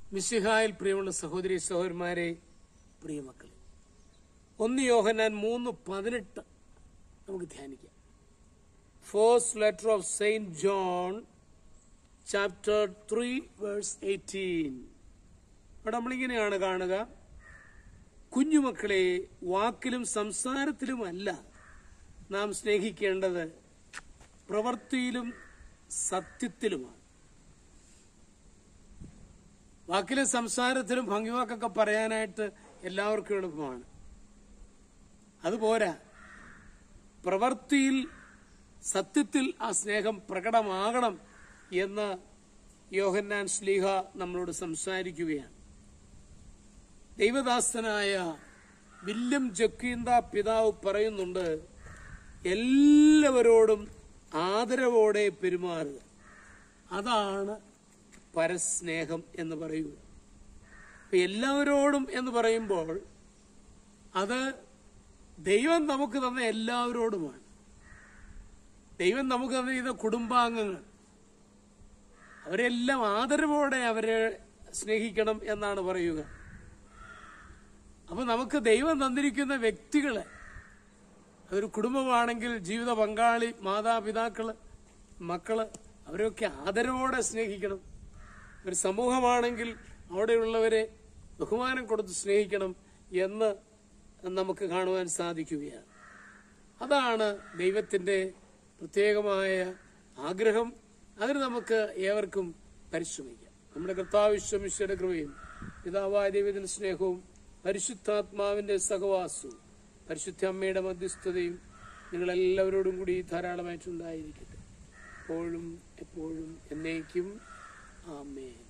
മിശിഹായിൽ പ്രിയമുള്ള സഹോദരി സഹോദരന്മാരെ പ്രിയമക്കളെ ഒന്ന് യോഹന്നാൻ മൂന്ന് പതിനെട്ട് നമുക്ക് ധ്യാനിക്കാം first letter of Saint John chapter three verse eighteen അവിടെ നമ്മളിങ്ങനെയാണ് കാണുക കുഞ്ഞുമക്കളെ വാക്കിലും സംസാരത്തിലുമല്ല നാം സ്നേഹിക്കേണ്ടത് പ്രവൃത്തിയിലും സത്യത്തിലുമാണ് വാക്കിലും സംസാരത്തിലും ഭംഗിവാക്കൊക്കെ പറയാനായിട്ട് എല്ലാവർക്കും എളുപ്പമാണ് അതുപോരാ പ്രവൃത്തിയിൽ സത്യത്തിൽ ആ സ്നേഹം പ്രകടമാകണം എന്ന് യോഹന്നാൻ ശ്ലീഹ നമ്മളോട് സംസാരിക്കുകയാണ് ദൈവദാസനായ വില്യം ജക്കീന്ത പിതാവ് പറയുന്നുണ്ട് എല്ലാവരോടും ആദരവോടെ പെരുമാറുക അതാണ് പരസ്നേഹം എന്ന് പറയുക അപ്പൊ എല്ലാവരോടും എന്ന് പറയുമ്പോൾ അത് ദൈവം നമുക്ക് തന്ന എല്ലാവരോടുമാണ് ദൈവം നമുക്ക് തന്നിരിക്കുന്ന കുടുംബാംഗങ്ങൾ അവരെല്ലാം ആദരവോടെ അവരെ സ്നേഹിക്കണം എന്നാണ് പറയുക അപ്പൊ നമുക്ക് ദൈവം തന്നിരിക്കുന്ന വ്യക്തികളെ അതൊരു കുടുംബമാണെങ്കിൽ ജീവിത പങ്കാളി മാതാപിതാക്കള് മക്കള് അവരെയൊക്കെ ആദരവോടെ സ്നേഹിക്കണം ഒരു സമൂഹമാണെങ്കിൽ അവിടെയുള്ളവരെ ബഹുമാനം കൊടുത്ത് സ്നേഹിക്കണം എന്ന് നമുക്ക് കാണുവാൻ സാധിക്കുകയാണ് അതാണ് ദൈവത്തിന്റെ പ്രത്യേകമായ ആഗ്രഹം അതിന് നമുക്ക് ഏവർക്കും പരിശ്രമിക്കാം നമ്മുടെ കർത്താവിശ്വമിശ്വയുടെ കൃപയും പിതാവായ ദൈവത്തിന്റെ സ്നേഹവും പരിശുദ്ധാത്മാവിന്റെ സഹവാസവും പരിശുദ്ധ അമ്മയുടെ മധ്യസ്ഥതയും നിങ്ങളെല്ലാവരോടും കൂടി ധാരാളമായിട്ടുണ്ടായിരിക്കട്ടെ എപ്പോഴും എപ്പോഴും എന്നേക്കും ആമേൻ